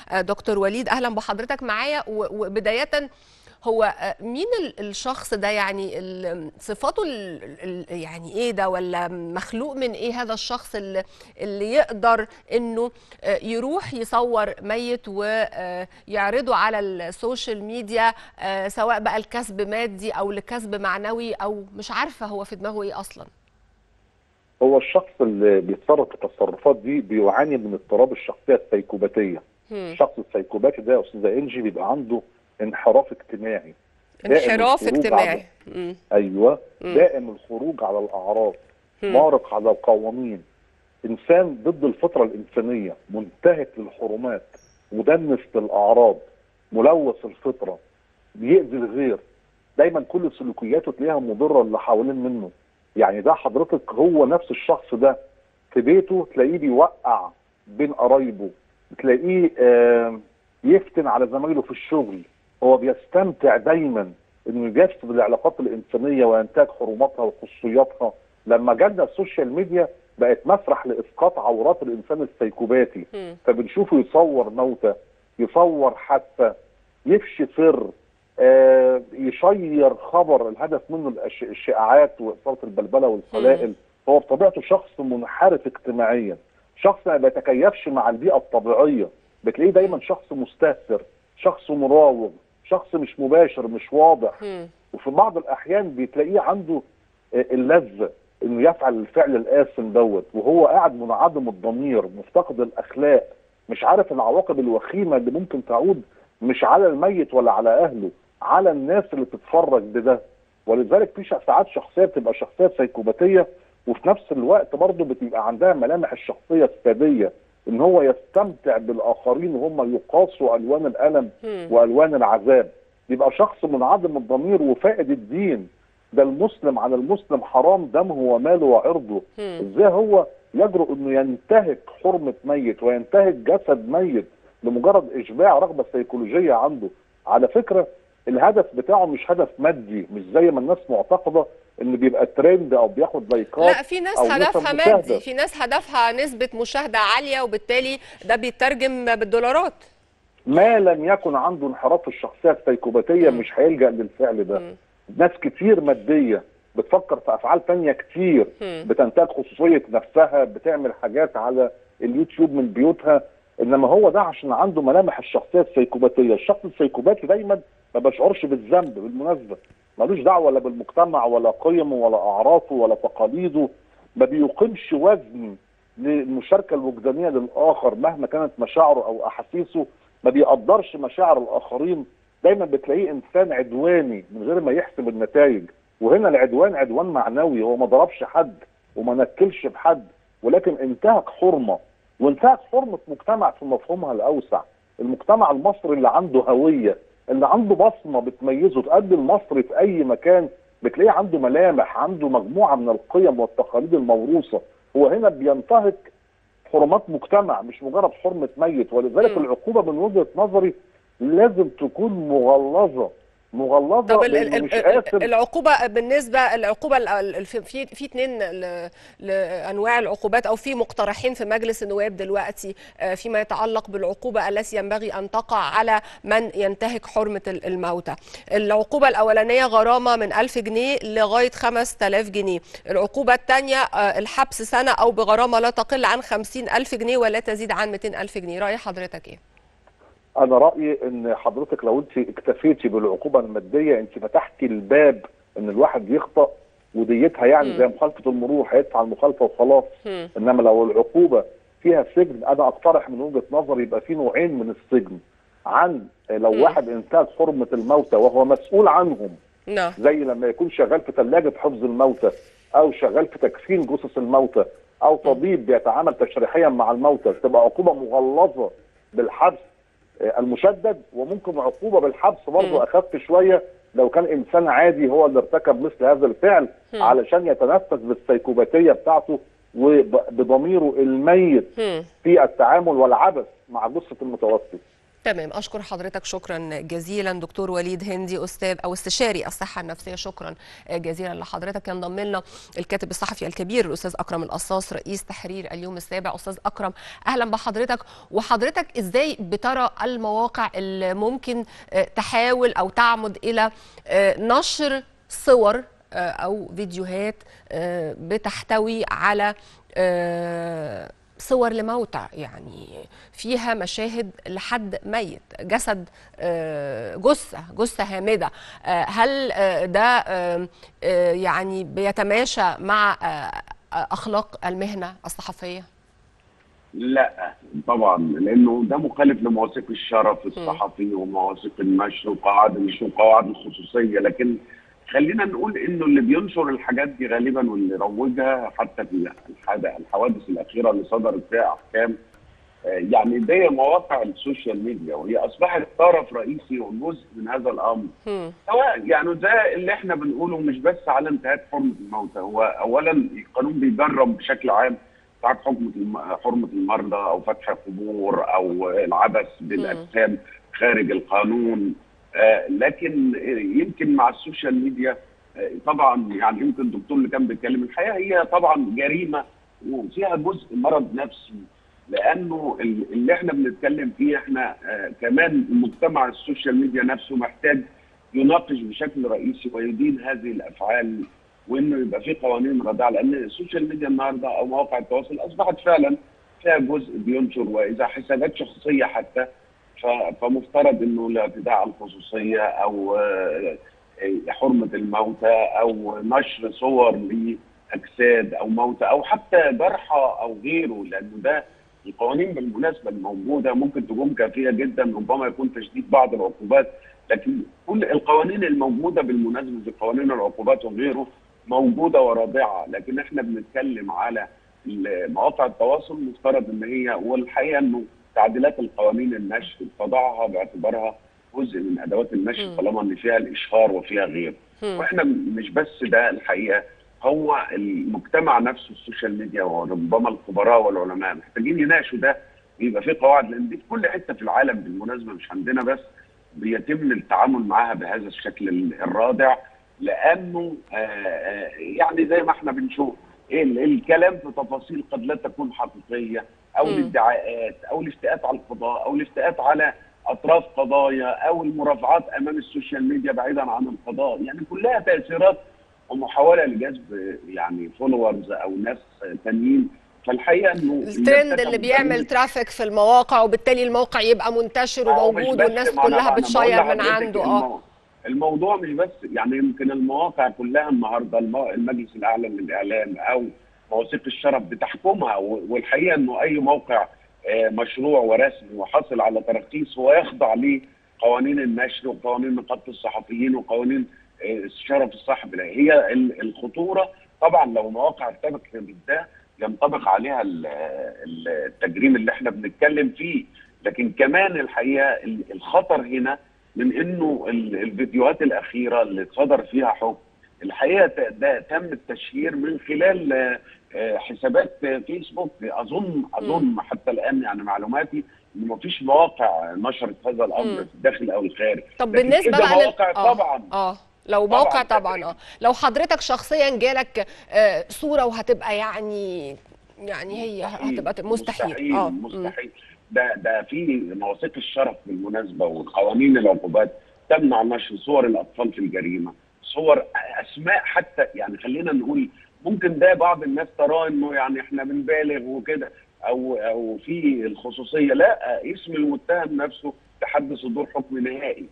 دكتور وليد اهلا بحضرتك معايا وبدايه هو مين الشخص ده يعني صفاته يعني ايه ده ولا مخلوق من ايه هذا الشخص اللي, اللي يقدر انه يروح يصور ميت ويعرضه على السوشيال ميديا سواء بقى الكسب مادي او لكسب معنوي او مش عارفه هو في دماغه ايه اصلا هو الشخص اللي بيتصرف في التصرفات دي بيعاني من اضطراب الشخصيه السيكوباتيه الشخص السيكوباتي ده يا استاذه انجي بيبقى عنده انحراف اجتماعي انحراف اجتماعي على... ايوه مم. دائم الخروج على الاعراض مارق على القوانين انسان ضد الفطره الانسانيه منتهك للحرمات مدنس للاعراض ملوث الفطره بيأذي الغير دايما كل سلوكياته تلاقيها مضره اللي حوالين منه يعني ده حضرتك هو نفس الشخص ده في بيته تلاقيه بيوقع بين قرايبه تلاقيه آه يفتن على زمايله في الشغل هو بيستمتع دايما انه يجسد العلاقات الانسانيه وينتهك حرماتها وخصوصياتها لما جالنا السوشيال ميديا بقت مسرح لاسقاط عورات الانسان السيكوباتي فبنشوفه يصور موتى يصور حادثه يفشي سر آه يشير خبر الهدف منه الشائعات واثاره البلبله والقلائل هو بطبيعته شخص منحرف اجتماعيا شخص ما بيتكيفش مع البيئه الطبيعيه بتلاقيه دايما شخص مستهتر شخص مراوغ شخص مش مباشر مش واضح م. وفي بعض الاحيان بتلاقيه عنده اللذه انه يفعل الفعل القاسم دوت وهو قاعد منعدم الضمير مفتقد الاخلاق مش عارف العواقب الوخيمه اللي ممكن تعود مش على الميت ولا على اهله على الناس اللي تتفرج بده ولذلك في ساعات شخصيه بتبقى شخصيه سيكوباتيه وفي نفس الوقت برضه بتبقى عندها ملامح الشخصيه الساديه ان هو يستمتع بالاخرين وهم يقاسوا الوان الالم والوان العذاب يبقى شخص منعدم الضمير وفائد الدين ده المسلم على المسلم حرام دمه وماله وعرضه ازاي هو يجرؤ انه ينتهك حرمه ميت وينتهك جسد ميت لمجرد اشباع رغبه سيكولوجيه عنده على فكره الهدف بتاعه مش هدف مادي مش زي ما الناس معتقده ان بيبقى ترند او بياخد لايكات لا في ناس هدفها مادي في ناس هدفها نسبه مشاهده عاليه وبالتالي ده بيترجم بالدولارات ما لم يكن عنده انحراف في الشخصيه السيكوباتيه مش هيلجا للفعل ده م. ناس كتير ماديه بتفكر في افعال تانية كتير م. بتنتهك خصوصيه نفسها بتعمل حاجات على اليوتيوب من بيوتها انما هو ده عشان عنده ملامح الشخصيه السيكوباتيه الشخص السيكوباتي دايما ما بيشعرش بالذنب بالمناسبه ملوش دعوه لا بالمجتمع ولا قيمه ولا اعرافه ولا تقاليده ما بيقيمش وزن للمشاركه الوجدانيه للاخر مهما كانت مشاعره او احاسيسه ما بيقدرش مشاعر الاخرين دايما بتلاقيه انسان عدواني من غير ما يحسب النتائج وهنا العدوان عدوان معنوي هو ما ضربش حد وما نكلش بحد ولكن انتهك حرمه وانتهك حرمه مجتمع في مفهومها الاوسع المجتمع المصري اللي عنده هويه اللي عنده بصمه بتميزه تقدم المصري في اي مكان بتلاقيه عنده ملامح عنده مجموعه من القيم والتقاليد الموروثه هو هنا بينتهك حرمات مجتمع مش مجرد حرمه ميت ولذلك م. العقوبه من وجهه نظري لازم تكون مغلظه مغلظه طب ال مش قاسم العقوبه بالنسبه العقوبه في في اثنين انواع العقوبات او في مقترحين في مجلس النواب دلوقتي فيما يتعلق بالعقوبه التي ينبغي ان تقع على من ينتهك حرمه الموتى العقوبه الاولانيه غرامه من 1000 جنيه لغايه 5000 جنيه العقوبه الثانيه الحبس سنه او بغرامه لا تقل عن 50000 جنيه ولا تزيد عن 200000 جنيه راي حضرتك ايه انا رايي ان حضرتك لو انت اكتفيتي بالعقوبه الماديه انت فتحتي الباب ان الواحد يخطا وديتها يعني م. زي مخالفه المرور هيدفع المخالفه وخلاص م. انما لو العقوبه فيها سجن انا اقترح من وجهه نظري يبقى في نوعين من السجن عن لو م. واحد انتهك حرمه الموتى وهو مسؤول عنهم نعم زي لما يكون شغال في ثلاجه حفظ الموتى او شغال في تكفين جثث الموتى او طبيب بيتعامل تشريحيا مع الموتى تبقى عقوبه مغلظه بالحبس المشدد وممكن عقوبه بالحبس برضه اخف شويه لو كان انسان عادي هو اللي ارتكب مثل هذا الفعل م. علشان يتنفس بالسيكوباتيه بتاعته وبضميره الميت م. في التعامل والعبث مع جثه المتوفي. تمام اشكر حضرتك شكرا جزيلا دكتور وليد هندي استاذ او استشاري الصحه النفسيه شكرا جزيلا لحضرتك ينضم لنا الكاتب الصحفي الكبير الاستاذ اكرم القصاص رئيس تحرير اليوم السابع استاذ اكرم اهلا بحضرتك وحضرتك ازاي بترى المواقع اللي ممكن تحاول او تعمد الى نشر صور او فيديوهات بتحتوي على صور لموتى يعني فيها مشاهد لحد ميت جسد جثه جثه هامده هل ده يعني بيتماشى مع اخلاق المهنه الصحفيه لا طبعا لانه ده مخالف لمواثيق الشرف الصحفي ومواثيق النشر وقواعد النشر وقواعد الخصوصيه لكن خلينا نقول انه اللي بينشر الحاجات دي غالبا واللي روجها حتى في الحوادث الاخيره اللي صدرت فيها احكام يعني دي مواقع السوشيال ميديا وهي اصبحت طرف رئيسي وجزء من هذا الامر سواء يعني ده اللي احنا بنقوله مش بس على انتهاك حرمه الموتى هو اولا القانون بيجرب بشكل عام انتهاك حرمه حرمه المرضى او فتح قبور او العبث بالاجسام خارج القانون آه لكن يمكن مع السوشيال ميديا آه طبعا يعني يمكن الدكتور اللي كان بيتكلم الحقيقه هي طبعا جريمه وفيها جزء مرض نفسي لانه اللي احنا بنتكلم فيه احنا آه كمان مجتمع السوشيال ميديا نفسه محتاج يناقش بشكل رئيسي ويدين هذه الافعال وانه يبقى في قوانين رادعه لان السوشيال ميديا النهارده او مواقع التواصل اصبحت فعلا فيها جزء بينشر واذا حسابات شخصيه حتى فمفترض انه الاعتداء على الخصوصيه او حرمه الموتى او نشر صور لاجساد او موتى او حتى جرحى او غيره لانه ده القوانين بالمناسبه الموجوده ممكن تكون كافيه جدا ربما يكون تشديد بعض العقوبات لكن كل القوانين الموجوده بالمناسبه زي قوانين العقوبات وغيره موجوده ورادعه لكن احنا بنتكلم على مواقع التواصل مفترض ان هي والحقيقه انه تعديلات القوانين النشر تضعها باعتبارها جزء من ادوات النشر طالما ان فيها الاشهار وفيها غيره واحنا مش بس ده الحقيقه هو المجتمع نفسه السوشيال ميديا وربما الخبراء والعلماء محتاجين يناقشوا ده يبقى في قواعد لان دي في كل حته في العالم بالمناسبه مش عندنا بس بيتم التعامل معاها بهذا الشكل الرادع لانه آآ يعني زي ما احنا بنشوف الكلام في تفاصيل قد لا تكون حقيقيه او الادعاءات او الافتئات على القضاء او الافتئات على اطراف قضايا او المرافعات امام السوشيال ميديا بعيدا عن القضاء يعني كلها تاثيرات ومحاوله لجذب يعني فولورز او ناس تانيين فالحقيقه انه الترند اللي بيعمل ترافيك في المواقع وبالتالي الموقع يبقى منتشر وموجود والناس كلها بتشير من عنده اه الموضوع مش بس يعني يمكن المواقع كلها النهارده المجلس الاعلى للاعلام او مواثيق الشرف بتحكمها والحقيقه انه اي موقع مشروع ورسمي وحصل على ترخيص هو يخضع لقوانين النشر وقوانين نقابه الصحفيين وقوانين الشرف الصحفي هي الخطوره طبعا لو مواقع ارتبكت بده ينطبق عليها التجريم اللي احنا بنتكلم فيه لكن كمان الحقيقه الخطر هنا من انه الفيديوهات الاخيره اللي صدر فيها حكم الحقيقه ده تم التشهير من خلال حسابات فيسبوك اظن اظن حتى الان يعني معلوماتي ان ما فيش مواقع نشرت هذا الامر في الداخل او الخارج طب بالنسبه بقى مواقع لل... طبعا اه لو موقع طبعا اه لو حضرتك شخصيا جالك آه صوره وهتبقى يعني يعني هي هتبقى مستحيل مستحيل اه مستحيل ده ده في مواثيق الشرف بالمناسبه وقوانين العقوبات تمنع نشر صور الاطفال في الجريمه صور اسماء حتى يعني خلينا نقول ممكن ده بعض الناس تراه انه يعني احنا بنبالغ وكده او او في الخصوصيه لا اسم المتهم نفسه لحد صدور حكم نهائي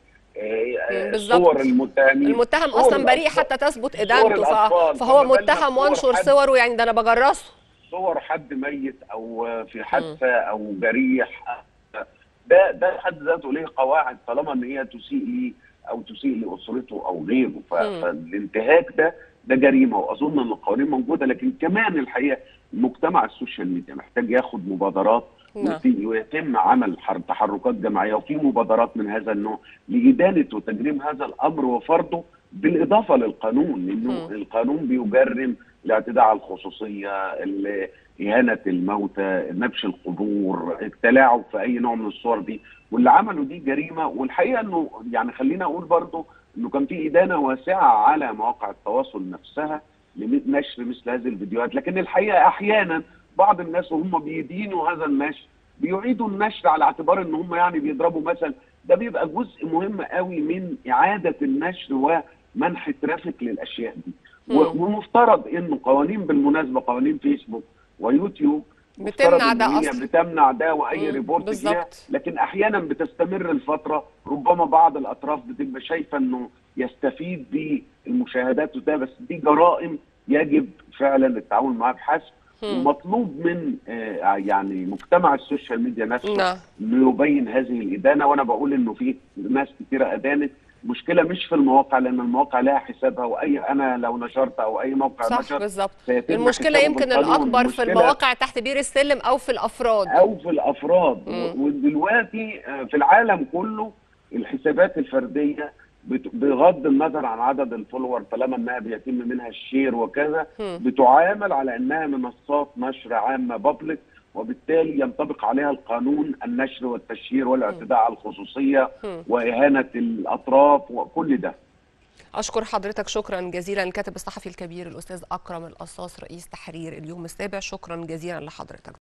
صور المتهمين المتهم اصلا بريء حتى تثبت ادانته فهو متهم وانشر صوره يعني ده انا بجرسه صور حد ميت او في حادثه او جريح ده ده حد ذاته ليه قواعد طالما ان هي تسيء ليه او تسيء لاسرته او غيره فالانتهاك ده ده جريمه واظن ان القوانين موجوده لكن كمان الحقيقه مجتمع السوشيال ميديا محتاج ياخد مبادرات ويتم عمل تحركات جماعيه وفي مبادرات من هذا النوع لادانه وتجريم هذا الامر وفرضه بالاضافه للقانون لانه القانون بيجرم الاعتداء على الخصوصيه اهانه الموتى نبش القبور التلاعب في اي نوع من الصور دي واللي عملوا دي جريمه والحقيقه انه يعني خلينا اقول برضو انه كان في ادانه واسعه على مواقع التواصل نفسها لنشر مثل هذه الفيديوهات لكن الحقيقه احيانا بعض الناس وهم بيدينوا هذا النشر بيعيدوا النشر على اعتبار ان هم يعني بيضربوا مثل ده بيبقى جزء مهم قوي من اعاده النشر ومنح ترافيك للاشياء دي ومفترض انه قوانين بالمناسبه قوانين فيسبوك ويوتيوب بتمنع ده اصلا بتمنع ده واي ريبورت فيها لكن احيانا بتستمر الفتره ربما بعض الاطراف بتبقى شايفه انه يستفيد بالمشاهدات وده بس دي جرائم يجب فعلا التعامل معها بحسب ومطلوب من آه يعني مجتمع السوشيال ميديا نفسه نعم. انه يبين هذه الادانه وانا بقول انه في ناس كثيره ادانت مشكله مش في المواقع لان المواقع لها حسابها واي انا لو صح نشرت او اي موقع نشر بالظبط سيتم المشكله حسابه يمكن بالقانون. الاكبر في المشكلة المواقع تحت بير السلم او في الافراد او في الافراد مم. ودلوقتي آه، في العالم كله الحسابات الفرديه بت- بغض النظر عن عدد الفولور طالما انها بيتم منها الشير وكذا مم. بتعامل على انها منصات نشر عامه بابليك وبالتالي ينطبق عليها القانون النشر والتشهير والاعتداء على الخصوصيه مم. واهانه الاطراف وكل ده اشكر حضرتك شكرا جزيلا الكاتب الصحفي الكبير الاستاذ اكرم القصاص رئيس تحرير اليوم السابع شكرا جزيلا لحضرتك